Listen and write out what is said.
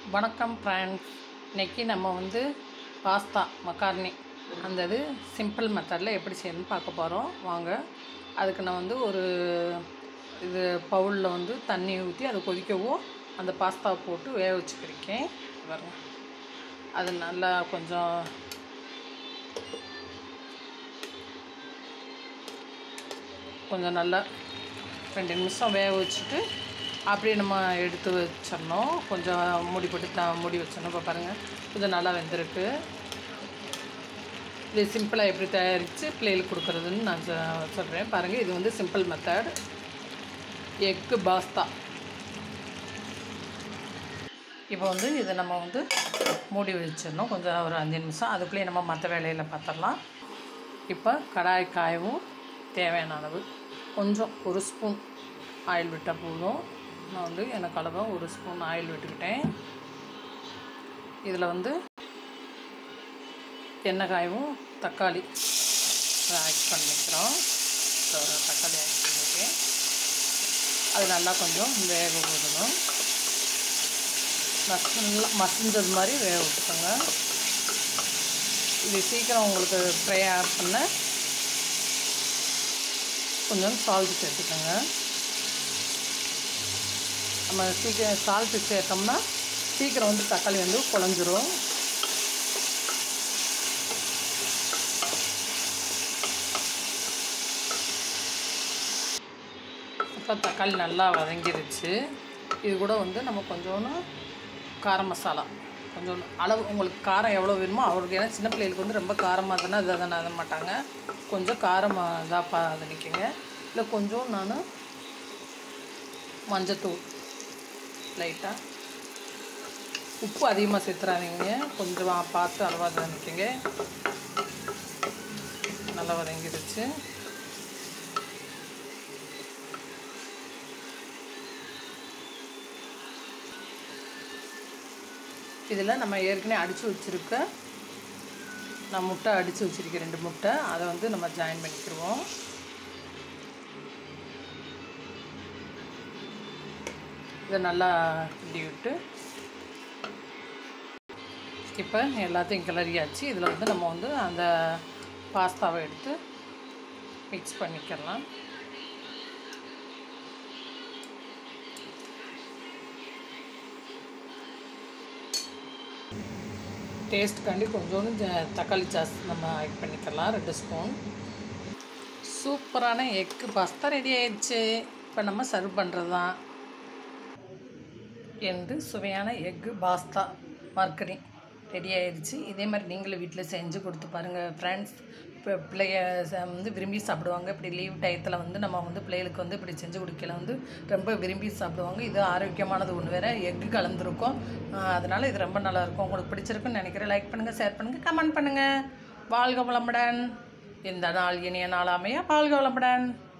வணக்கம் ஃப்ரெண்ட்ஸ் இன்னைக்கு நம்ம வந்து பாஸ்தா மக்கார்னி அந்த இது சிம்பிள் மெத்தடில் எப்படி செய்யணும்னு பார்க்க போகிறோம் வாங்க அதுக்கு நான் வந்து ஒரு இது பவுலில் வந்து தண்ணி ஊற்றி அதை கொதிக்கவும் அந்த பாஸ்தாவை போட்டு வேக வச்சுக்கிருக்கேன் பாருங்க அது நல்லா கொஞ்சம் கொஞ்சம் நல்லா ரெண்டு நிமிஷம் வேக வச்சுட்டு அப்படியே நம்ம எடுத்து வச்சிடணும் கொஞ்சம் மூடி போட்டு த- மூடி வச்சிடணும் இப்போ பாருங்கள் கொஞ்சம் நல்லா வெந்திருக்கு இது சிம்பிளாக எப்படி தயாரித்து பிள்ளைகளுக்கு கொடுக்குறதுன்னு நான் சொ- சொல்கிறேன் பாருங்கள் இது வந்து சிம்பிள் மெத்தட் எக்கு பாஸ்தா இப்போ வந்து இதை நம்ம வந்து மூடி வச்சிடணும் கொஞ்சம் ஒரு அஞ்சு நிமிஷம் அதுக்குள்ளேயே நம்ம மற்ற வேலையில் பார்த்துடலாம் இப்போ கடாய் காயவும் தேவையான அளவு கொஞ்சம் ஒரு ஸ்பூன் ஆயில் விட்டால் போதும் நான் வந்து எனக்கு அளவாக ஒரு ஸ்பூன் ஆயில் விட்டுக்கிட்டேன் இதில் வந்து எண்ணெய் காயவும் தக்காளி ஆட் பண்ணிக்கிறோம் So, தக்காளி ஆட் பண்ணியிருக்கேன் அது நல்லா கொஞ்சம் வேக விடணும் மசிஞ்ச மசிஞ்சது மாதிரி வேக விட்டுக்கோங்க இது சீக்கிரம் உங்களுக்கு ஃப்ரை ஆட் பண்ண கொஞ்சம் சால்ட் சேர்த்துக்கோங்க நம்ம சீக்கிரம் சால்ட்டு சேர்த்தோம்னா சீக்கிரம் வந்து தக்காளி வந்து குழஞ்சிரும் இப்போ தக்காளி நல்லா வதங்கிருச்சு இது கூட வந்து நம்ம கொஞ்சோண்டு காரம் மசாலா கொஞ்சம் அளவு உங்களுக்கு காரம் எவ்வளோ வேணுமோ அவருக்கு ஏன்னா சின்ன பிள்ளைகளுக்கு வந்து ரொம்ப காரமாக தானே இதை தானே அதை மாட்டாங்க கொஞ்சம் காரமாக இதாக பா நிற்கிங்க இல்லை கொஞ்சம் நான் மஞ்சத்தூள் லைட்டாக உப்பு அதிகமாக சேர்த்துறாதீங்க கொஞ்சம் பார்த்து அளவாக தான் நிற்கிங்க நல்லா வதங்கிடுச்சு இதில் நம்ம ஏற்கனவே அடித்து வச்சுருக்க நான் முட்டை அடித்து வச்சுருக்கேன் ரெண்டு முட்டை அதை வந்து நம்ம ஜாயின் பண்ணிக்கிடுவோம் இதை நல்லா கிண்டி விட்டு இப்போ எல்லாத்தையும் கிளறியாச்சு இதில் வந்து நம்ம வந்து அந்த பாஸ்தாவை எடுத்து மிக்ஸ் பண்ணிக்கலாம் டேஸ்ட்டுக்காண்டி கொஞ்சோண்டு ஜ- தக்காளி சாஸ் நம்ம ஆட் பண்ணிக்கலாம் ரெண்டு ஸ்பூன் சூப்பரான எக்கு பாஸ்தா ரெடி ஆயிடுச்சு இப்போ நம்ம சர்வ் பண்ணுறது தான் என்று சுவையான எக்கு பாஸ்தா மார்க்கரி ரெடி ஆயிடுச்சு இதே மாதிரி நீங்களும் வீட்டில் செஞ்சு கொடுத்து பாருங்கள் ஃப்ரெண்ட்ஸ் இப்போ பிள்ளைய ச- வந்து விரும்பி சாப்பிடுவாங்க இப்படி லீவ் டயத்தில் வந்து நம்ம வந்து பிள்ளைகளுக்கு வந்து இப்படி செஞ்சு கொடுக்கல வந்து ரொம்ப விரும்பி சாப்பிடுவாங்க இது ஆரோக்கியமானது ஒன்று வேறு எக்கு கலந்துருக்கும் அதனால் இது ரொம்ப நல்லாயிருக்கும் உங்களுக்கு பிடிச்சிருக்குன்னு நினைக்கிறேன் லைக் பண்ணுங்கள் ஷேர் பண்ணுங்கள் கமெண்ட் பண்ணுங்கள் வாழ்க வளமுடன் இந்த நாள் இனிய நாளாமையா வாழ்க வளமுடன்